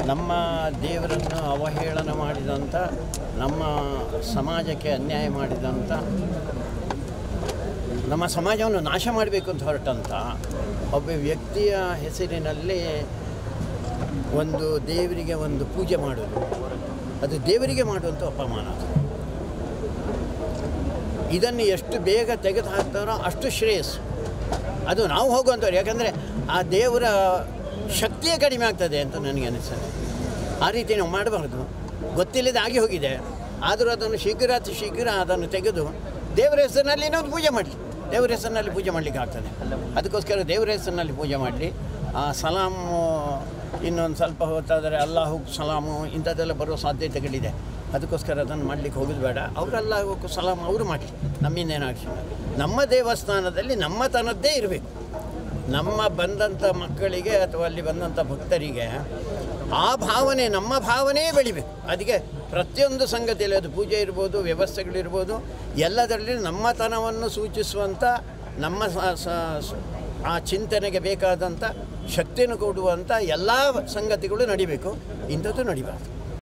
ನಮ್ಮ ದೇವರನ್ನು ಅವಹೇಳನ ಮಾಡಿದಂಥ ನಮ್ಮ ಸಮಾಜಕ್ಕೆ ಅನ್ಯಾಯ ಮಾಡಿದಂಥ ನಮ್ಮ ಸಮಾಜವನ್ನು ನಾಶ ಮಾಡಬೇಕು ಅಂತ ಹೊರಟಂಥ ಒಬ್ಬ ವ್ಯಕ್ತಿಯ ಹೆಸರಿನಲ್ಲಿ ಒಂದು ದೇವರಿಗೆ ಒಂದು ಪೂಜೆ ಮಾಡೋದು ಅದು ದೇವರಿಗೆ ಮಾಡುವಂಥ ಅಪಮಾನ ಅದು ಇದನ್ನು ಎಷ್ಟು ಬೇಗ ತೆಗೆದು ಹಾಕ್ತಾರೋ ಅಷ್ಟು ಶ್ರೇಯಸ್ಸು ಅದು ನಾವು ಹೋಗುವಂಥವ್ರು ಯಾಕಂದರೆ ಆ ದೇವರ ಶಕ್ತಿಯೇ ಕಡಿಮೆ ಆಗ್ತದೆ ಅಂತ ನನಗೆ ಅನಿಸ್ತದೆ ಆ ರೀತಿ ನಾವು ಮಾಡಬಾರ್ದು ಗೊತ್ತಿಲ್ಲದೆ ಆಗಿ ಹೋಗಿದೆ ಆದರೂ ಅದನ್ನು ಶೀಘ್ರ ಅತಿ ಶೀಘ್ರ ಅದನ್ನು ತೆಗೆದು ದೇವರ ಹೆಸರಿನಲ್ಲಿ ಇನ್ನೊಂದು ಪೂಜೆ ಮಾಡಲಿ ದೇವರ ಹೆಸರಿನಲ್ಲಿ ಪೂಜೆ ಮಾಡಲಿಕ್ಕೆ ಆಗ್ತದೆ ಅದಕ್ಕೋಸ್ಕರ ದೇವರ ಹೆಸರಿನಲ್ಲಿ ಪೂಜೆ ಮಾಡಲಿ ಆ ಸಲಾಮು ಇನ್ನೊಂದು ಸ್ವಲ್ಪ ಹೊತ್ತಾದರೆ ಅಲ್ಲಾಹು ಸಲಾಮು ಇಂಥದ್ದೆಲ್ಲ ಬರೋ ಸಾಧ್ಯತೆಗಳಿದೆ ಅದಕ್ಕೋಸ್ಕರ ಅದನ್ನು ಮಾಡಲಿಕ್ಕೆ ಹೋಗೋದು ಬೇಡ ಅವರೆಲ್ಲ ಸಲಾಮ್ ಅವರು ಮಾಡಲಿ ನಮ್ಮಿಂದೇನಾಗಿ ನಮ್ಮ ದೇವಸ್ಥಾನದಲ್ಲಿ ನಮ್ಮತನದ್ದೇ ಇರಬೇಕು ನಮ್ಮ ಬಂದಂಥ ಮಕ್ಕಳಿಗೆ ಅಥವಾ ಅಲ್ಲಿ ಬಂದಂಥ ಭಕ್ತರಿಗೆ ಆ ಭಾವನೆ ನಮ್ಮ ಭಾವನೆಯೇ ಬೆಳಿಬೇಕು ಅದಕ್ಕೆ ಪ್ರತಿಯೊಂದು ಸಂಗತಿಯಲ್ಲಿ ಅದು ಪೂಜೆ ಇರ್ಬೋದು ವ್ಯವಸ್ಥೆಗಳಿರ್ಬೋದು ಎಲ್ಲದರಲ್ಲಿ ನಮ್ಮತನವನ್ನು ಸೂಚಿಸುವಂಥ ನಮ್ಮ ಸ- ಸ- ಸ- ಆ ಚಿಂತನೆಗೆ ಬೇಕಾದಂಥ ಶಕ್ತಿಯನ್ನು ಕೊಡುವಂಥ ಎಲ್ಲ ಸಂಗತಿಗಳು ನಡಿಬೇಕು ಇಂಥದ್ದು ನಡಿಬಾರ್ದು